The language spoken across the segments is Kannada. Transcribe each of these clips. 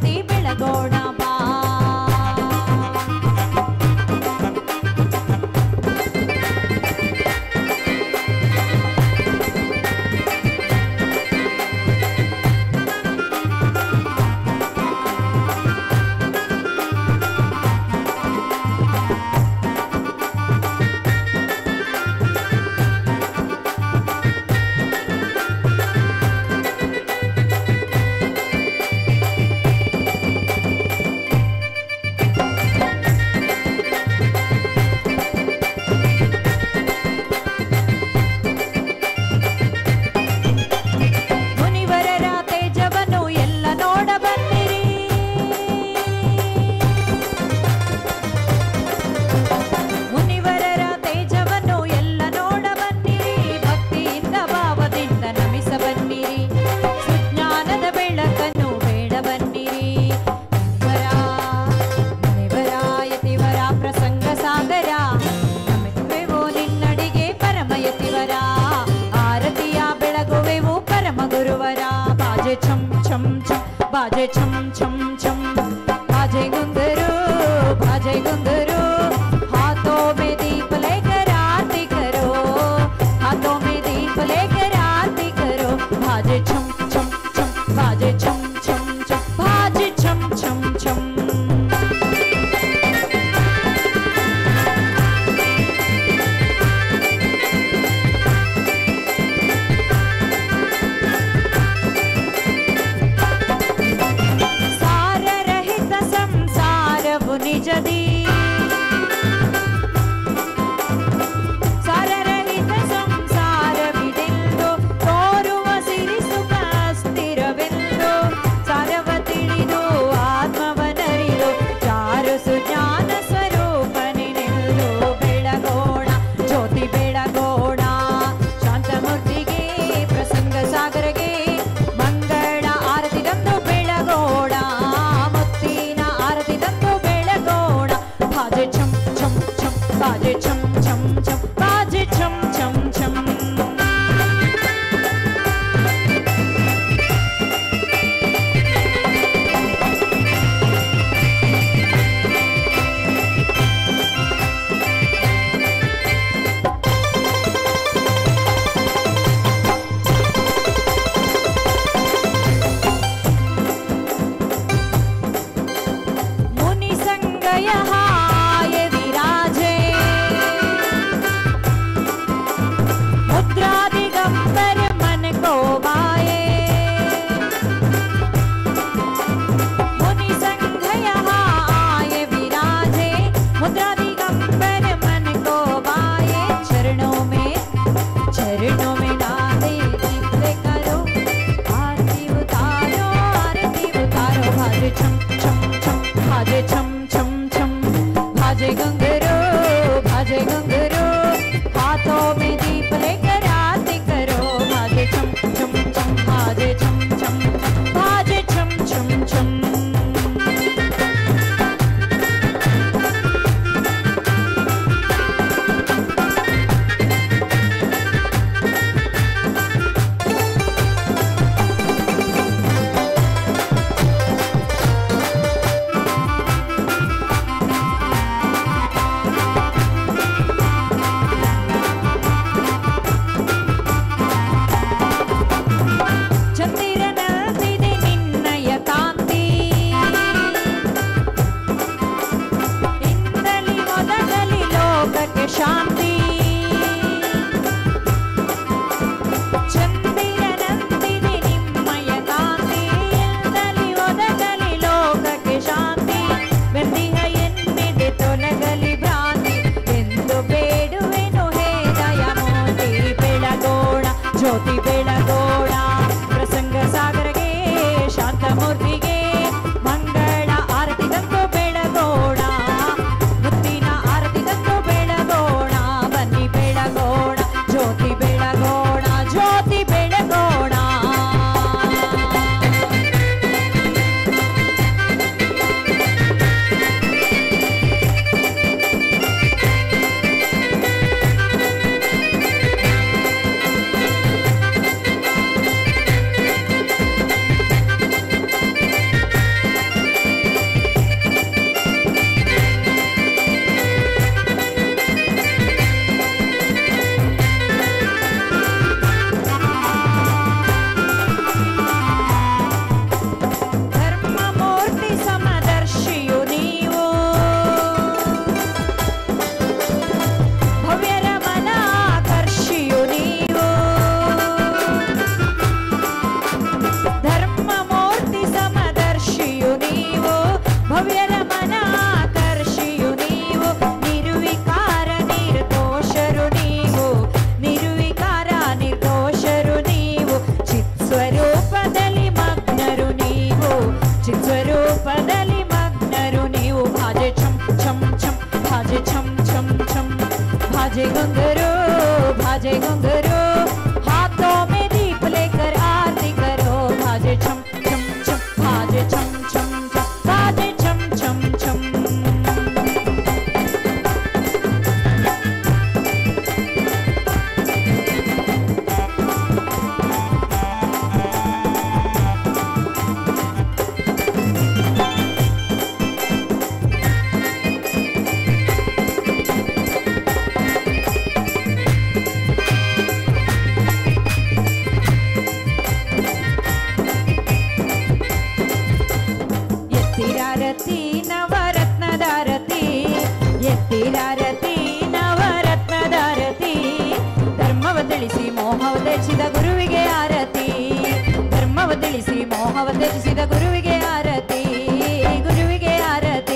ಎತ್ತಿ ಬೆಳಗೋಣ ಬಾ ಮುನಿವರರ ತೇಜವನ್ನು ಎಲ್ಲ ನೋಡ ಬನ್ನಿರಿ ಮುನಿವರರ ತೇಜವನ್ನು ಎಲ್ಲ ನೋಡ ಬನ್ನಿರಿ ಭಕ್ತಿಯಿಂದ ಭಾವದಿಂದ ನಮಿಸ ಬನ್ನಿರಿ ಸುಜ್ಞಾನದ ಬೆಳಕನ್ನು ಬೇಡ ಬನ್ನಿರಿ ಮುನಿವರ ಮುನಿವರ ಯತಿವರ ಪ್ರಸಂಗ ಸಾಗರ ನಮಿಸುವೆವು ನಿನ್ನಡಿಗೆ ಪರಮ ಯತಿವರ ಆರತಿಯ ಬೆಳಗುವೆವು ಪರಮ ಗುರುವರ ಬಾಜೆ ಛಂ ಛಂ ಛಂ ಬಾಜೆ ಛಂ ಛಂ ಛಂ ಬಾಜೆ ಗುಂಗರು ಬಾಜೆ ಗುಂಗರು हाथों में दीप लेकर आरती करो हाथों में दीप लेकर आरती करो बाजे छम छम छम बाजे छम छम छम बाजे छम छम छम ಸಾರರಹಿತ ಸಂಸಾರವು ನಿಜದಿ ಸಾರರಹಿತ ಸಂಸಾರವಿದೆಂದು ತೋರುವ ಸಿರಿ ಸುಖ ಸ್ಥಿರವೆಂದು ಸಾರವ ತಿಳಿದು ಆತ್ಮವನರಿದು ಚಾರು ಸುಜ್ಞಾನ ಸ್ವರೂಪನಿನೆಂದು ಬೆಳಗೋಣ ಜ್ಯೋತಿ ಬೆಳಗೋಣ ಶಾಂತಮೂರ್ತಿಗೆ ಪ್ರಸಂಗ ಸಾಗರಗೆ ಮಂಗಳ ಆರತಿ ತಂದು ಬೆಳಗೋಣ ಮುತ್ತಿನ ಆರತಿ ತಂದು ಬೆಳಗೋಣ ಬಾಜೆ ಛಂ ಛಂ ಛಂ ಬಾಜೆ ಛಂ ಛಂ ಛಂ ಬಾಜೆ ಛಂ ಛಂ ಛಂ मुनि संग यहाँ ये विराजे मुद्रा दिगंबर मन को भाए मुनि संग यहाँ ये विराजे मुद्रा दिगंबर मन को भाए चरणों में चरणों में डाले चित्त करो आरती उतारो आरती उतारो भाजे छम छम छम भाजे छम छम छम भाजे गंगरो भाजे गंगरो हाथों में दीप लेकर आरती करो भाजे छम छम छम भाजे छम छम छम भाजे छम छम छम ಚಂದಿರನಂತಿದೆ ನಿನ್ನಯ ಕಾಂತಿ ಇಂದಲಿ ಒದಗಲಿ ಲೋಕಕ್ಕೆ ಶಾಂತಿ ಚಂದಿರನಂತಿದೆ ನಿಮ್ಮಯ ಕಾಂತಿ ಇಂದಲಿ ಒದಗಲಿ ಲೋಕಕ್ಕೆ ಶಾಂತಿ ಬೆಂದಿಹ ಎನ್ನಿದೆ ತೊಲಗಲಿ ಭ್ರಾಂತಿ ಎಂದು ಬೇಡುವೆನು ಹೇ ದಯಮೂರ್ತಿ ಬೆಳಗೋಣ ಜ್ಯೋತಿ ಬೆಳಗೋಣ ಪ್ರಸಂಗ ಸಾಗರಗೆ ಶಾಂತಮೂರ್ತಿಗೆ ಮಂಗಳ ಆರತಿ ತಂದು ಬೆಳಗೋಣ ಮುತ್ತಿನ ಆರತಿ ತಂದು ಬೆಳಗೋಣ ಬನ್ನಿ ಬೆಳಗೋಣ ಜ್ಯೋತಿ ಬೆಳಗೋಣ ಜ್ಯೋತಿ ಬೆಳಗೋಣ भाजे घुंघरू भाजे घुंघरू हाथों में दीप लेकर आरती करो भाजे छम छम छम भाजे छम छम छम भाजे छम छम छम ಎತ್ತಿರಾರತಿ ನವರತ್ನದಾರತಿ ಎತ್ತಿರಾರತಿ ನವರತ್ನದಾರತಿ ಧರ್ಮವ ತಿಳಿಸಿ ಮೋಹವ ತ್ಯಜಿಸಿದ ಗುರುವಿಗೆ ಆರತಿ ಧರ್ಮವ ತಿಳಿಸಿ ಮೋಹವ ತ್ಯಜಿಸಿದ ಗುರುವಿಗೆ ಆರತಿ ಗುರುವಿಗೆ ಆರತಿ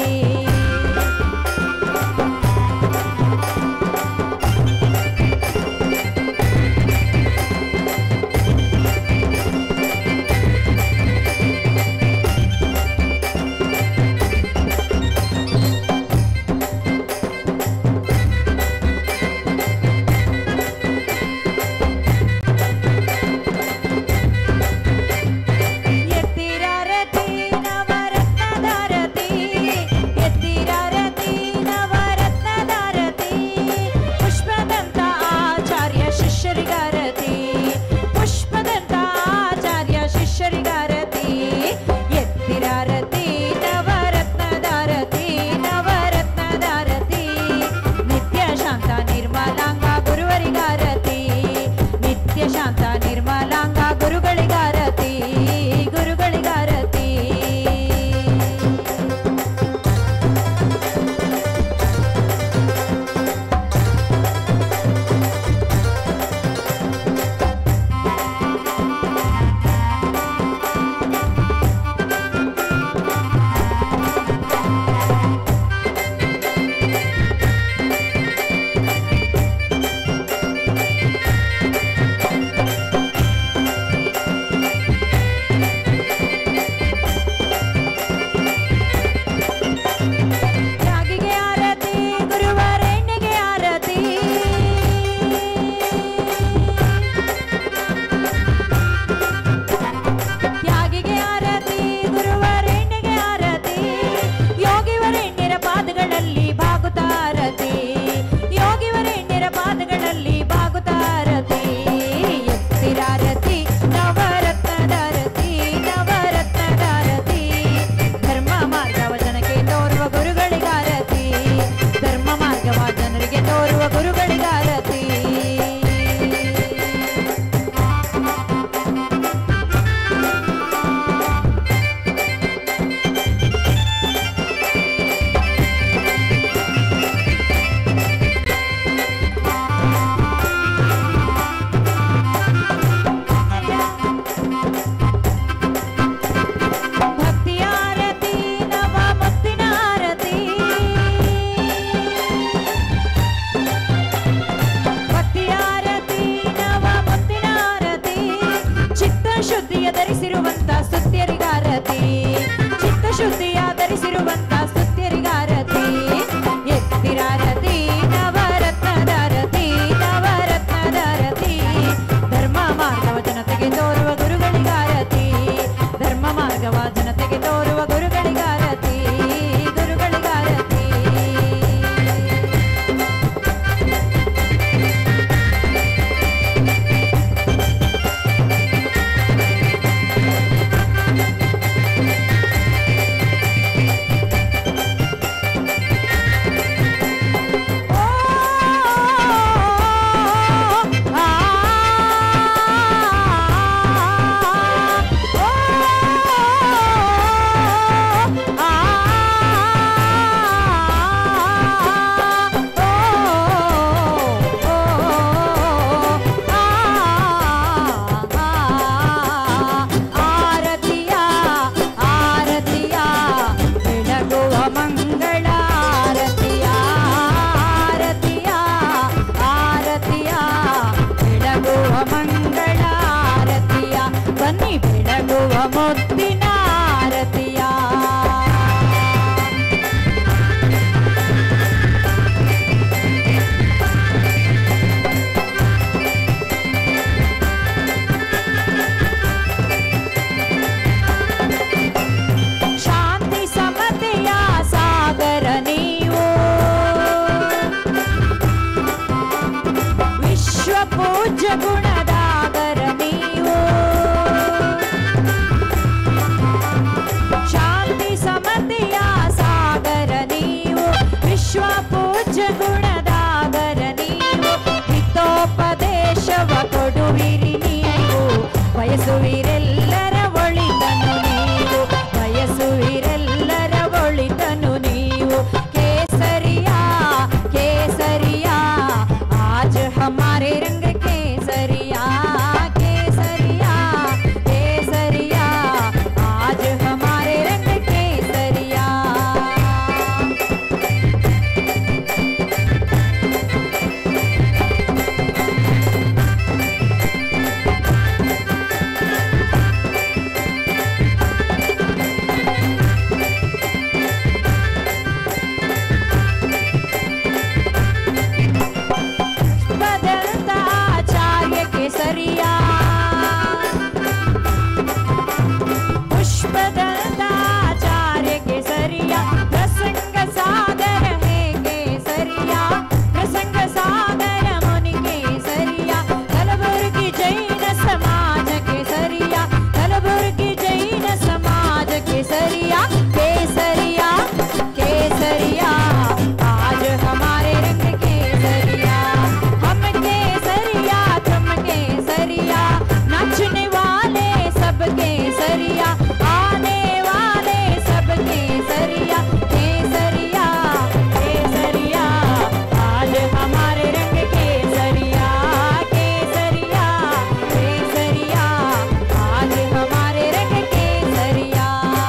ಎತ್ತಿರಾರತಿ ನವರತ್ನದಾರತಿ ಎತ್ತಿರಾರತಿ ನವರತ್ನದಾರತಿ ಪುಷ್ಪದಂತ ಆಚಾರ್ಯ ಶಿಷ್ಯರಿಗಾರತಿ ಪುಷ್ಪದಂತ ಆಚಾರ್ಯ ಶಿಷ್ಯರಿಗಾರತಿ ಎತ್ತಿರಾರತಿ ನವರತ್ನದಾರತಿ ನವರತ್ನದಾರತಿ ನಿತ್ಯ ಶಾಂತ ನಿರ್ಮಲಾಂಗ ಗುರುವರಿಗಾರತಿ ನಿತ್ಯ ಶಾಂತ ನಿರ್ಮಲಾಂಗ ಗುರುಗಳಿಗಾರತಿ ಗುರುಗಳಿಗಾರತಿ ತ್ಯಾಗಿಗೆ ಆರತಿ ಗುರುವರೆಣ್ಣಿಗೆ ಆರತಿ ತ್ಯಾಗಿಗೆ ಆರತಿ ಗುರುವರೆಣ್ಣಿಗೆ ಆರತಿ ಯೋಗಿವರೆಣ್ಯರ ಪಾದಗಳಲ್ಲಿ ಬಾಗುತ್ತಾರತಿ ಯೋಗಿವರೆಣ್ಯರ ಪಾದಗಳಲ್ಲಿ ಬಾಗುತ್ತಾರತಿ ಎತ್ತಿರಾರತಿ ನವರತ್ನದಾರತಿ ನವರತ್ನದಾರತಿ ಧರ್ಮ ಮಾರ್ಗವ ಜನಕ್ಕೆ ತೋರುವ ಗುರುಗಳಿಗಾರತಿ ಧರ್ಮ ಮಾರ್ಗವ ಜನರಿಗೆ ತೋರುವ ಗುರುಗಳಿಗಾರತಿ ಭಕ್ತಿಯ ಆರತಿ ನವ ಮುತ್ತಿನ ಆರತಿ ಭಕ್ತಿಯ ಆರತಿ ನವ ಮುತ್ತಿನ ಆರತಿ ಚಿತ್ತ ಶುದ್ಧಿಯ ಧರಿಸಿರುವಂತ ಸ್ತುತ್ಯರಿಗಾರತಿ ಚಿತ್ತ ಶುದ್ಧಿಯ ಧರಿಸಿರುವಂತ ಸ್ತುತ್ಯರಿಗಾರತಿ ಎತ್ತಿರಾರತಿ ನವರತ್ನದಾರತಿ ನವರತ್ನದಾರತಿ ಧರ್ಮ ಮಾರ್ಗವ ಜನತೆಗೆ ತೋರುವ ಗುರುಗಳಿಗಾರತಿ ಧರ್ಮ ಮಾರ್ಗವ ಜನತೆಗೆ ತೋರುವ ಗುರುಗಳಿಗಾರತಿ ಗುರುಗಳಿಗಾರತಿ ಓ ಶಾಂತಿ ಸಮತೆಯ ಸಾಗರ ನೀವು ವಿಶ್ವ ಪೂಜ್ಯ ಗುಣದಾಗರ ನೀವು ಹಿತೋಪದೇಶವ ಕೊಡುವಿರಿ ನೀವು ಬಯಸುವಿರೆಲ್ಲರ ಒಳಿತನು ನೀವು ಬಯಸುವಿರೆಲ್ಲರ ಒಳಿತನು ನೀವು ಕೇಸರಿಯಾ ಕೇಸರಿಯಾ आज हमारे रंग केसरिया केसरिया केसरिया आज हमारे रंग केसरिया बदलता आचार्य केसरिया पुष्पदलता आचार्य केसरिया प्रसंग सागर है केसरिया प्रसंग सागर मुनि केसरिया कलबुर्गी जैन समाज केसरिया कलबुर्गी जैन समाज केसरिया केसरिया केसरिया आज हमारे रंग केसरिया हम केसरिया तुम केसरिया नाचने वाले सब केसरिया आने वाले सब केसरिया केसरिया केसरिया आज हमारे रंग केसरिया केसरिया केसरिया आज हमारे रंग केसरिया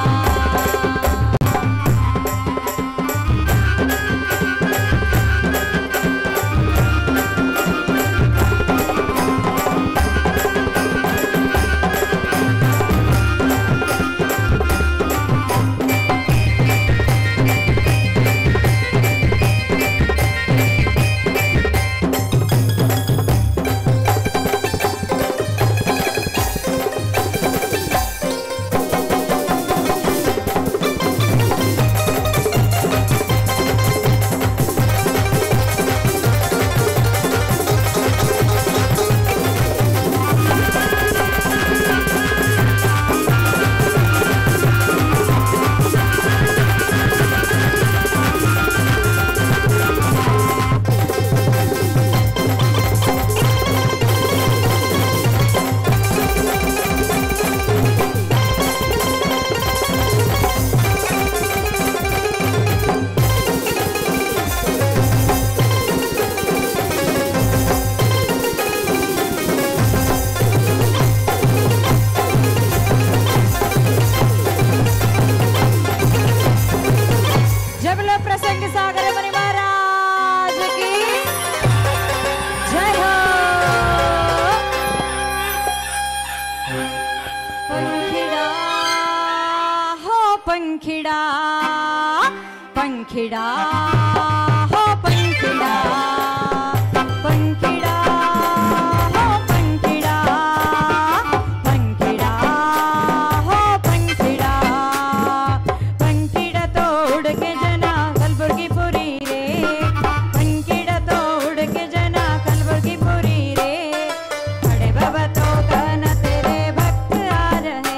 जब लो प्रसंग सागर मुनि महाराज की जय हो पंखिड़ा हो पंखिड़ा पंखिड़ा हो पंखिड़ा पंखिड़ा हो पंखिड़ा पंखिड़ा हो पंखिड़ा पंखिड़ा तोड़ के जना कलबुर्गी पुरी रे पंखिड़ा तोड़ के जना कलबुर्गी पुरी रे बड़े बाबा तो गाना तेरे भक्त आ रहे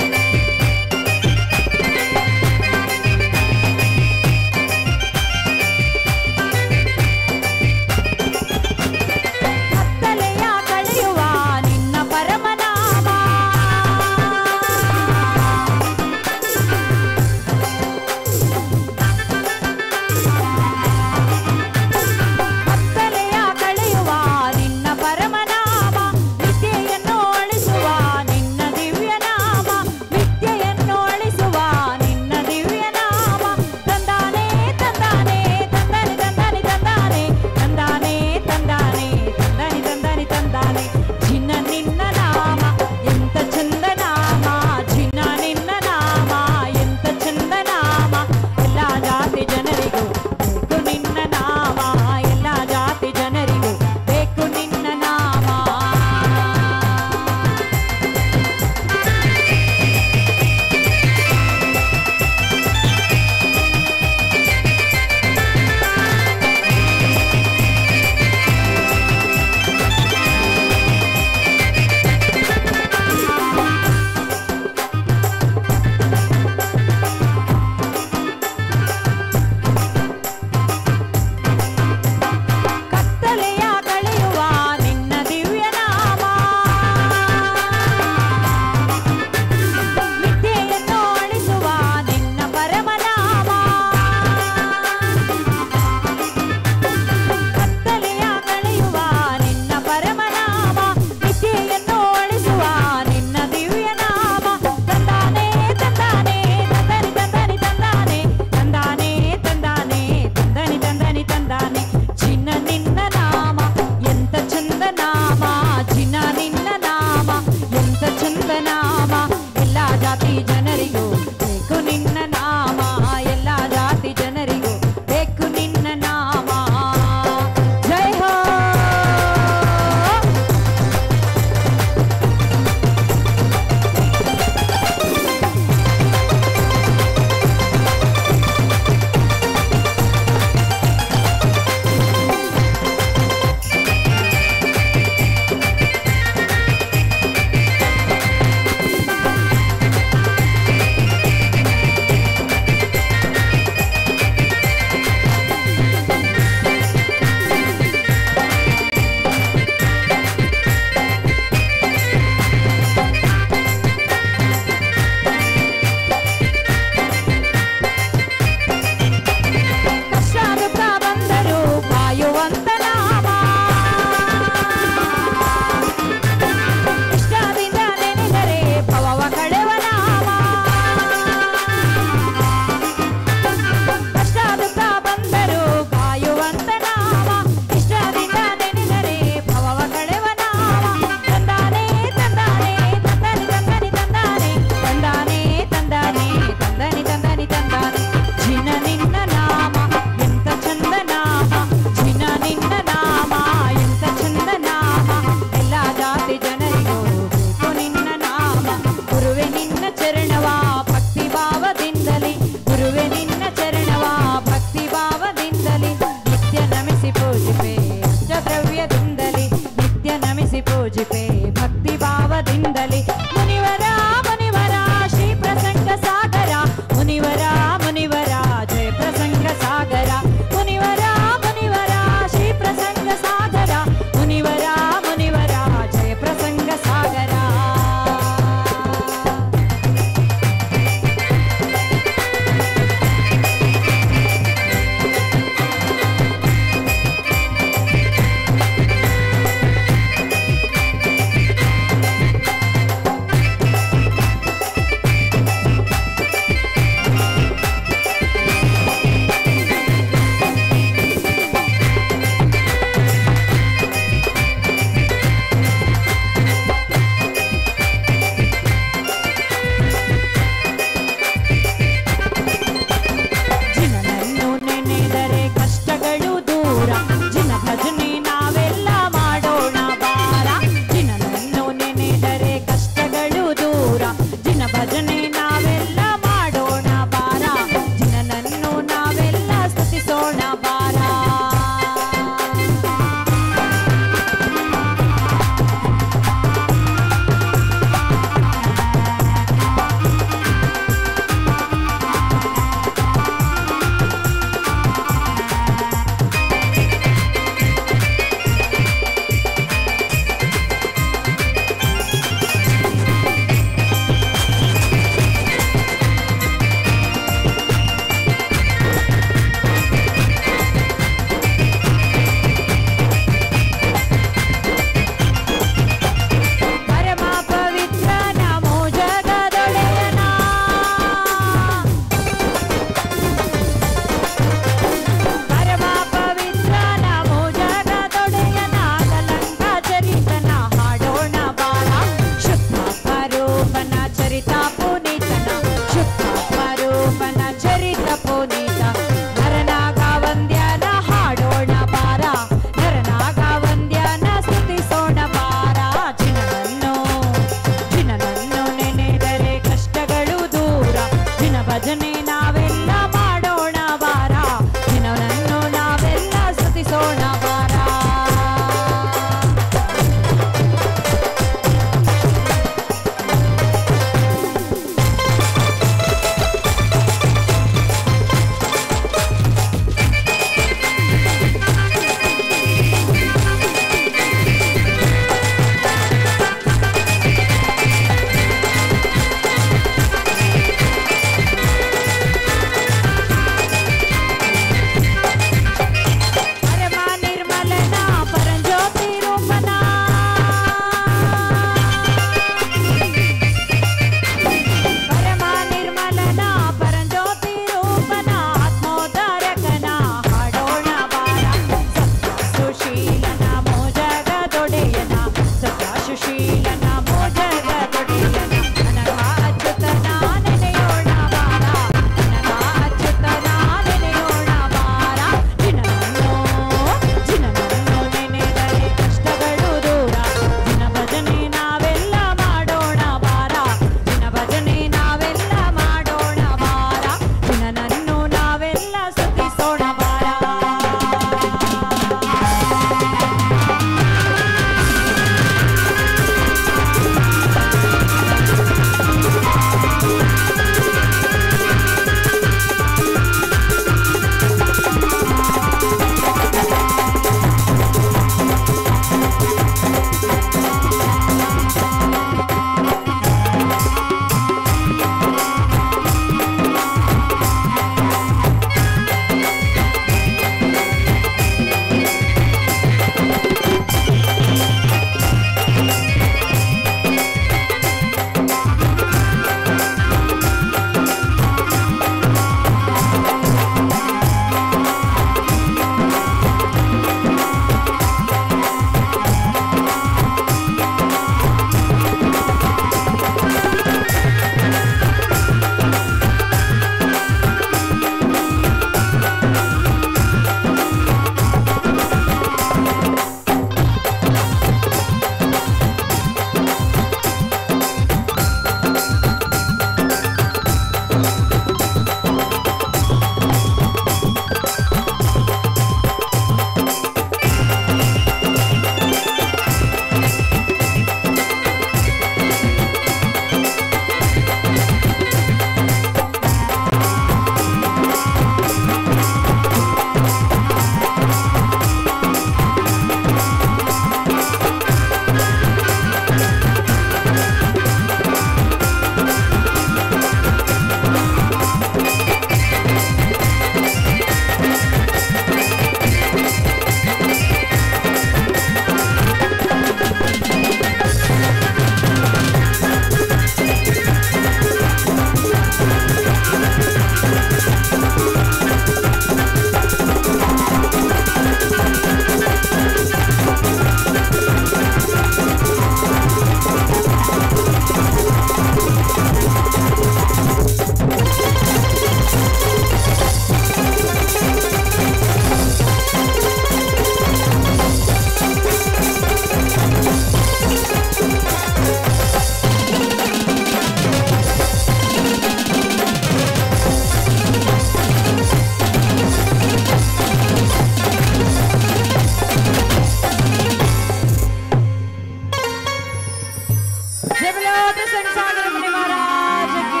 त्रिशंग सागर मुनि महाराज की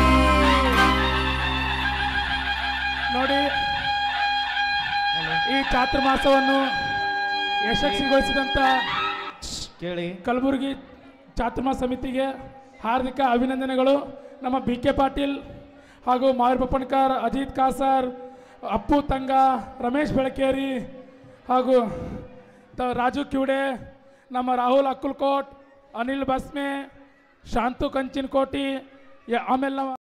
ನೋಡಿ ಈ ಚಾತುರ್ಮಾಸವನ್ನು ಯಶಸ್ವಿಗೊಳಿಸಿದಂಥ ಕೇಳಿ ಕಲಬುರಗಿ ಚಾತುರ್ಮಾಸ ಸಮಿತಿಗೆ ಹಾರ್ದಿಕ ಅಭಿನಂದನೆಗಳು ನಮ್ಮ ಬಿ ಕೆ ಪಾಟೀಲ್ ಹಾಗೂ ಮಾವೀರ್ ಬಪ್ಪಣ್ಕರ್ ಅಜಿತ್ ಕಾಸರ್ ಅಪ್ಪು ತಂಗ ರಮೇಶ್ ಬೆಳಕೇರಿ ಹಾಗೂ ತ ರಾಜು ಕಿವಡೆ ನಮ್ಮ ರಾಹುಲ್ ಅಕ್ಕಲ್ಕೋಟ್ ಅನಿಲ್ ಬಸ್ಮೆ ಶಾಂತು ಕಂಚಿನಕೋಟಿ ಯ- ಆಮೇಲೆ ನಮ್ಮ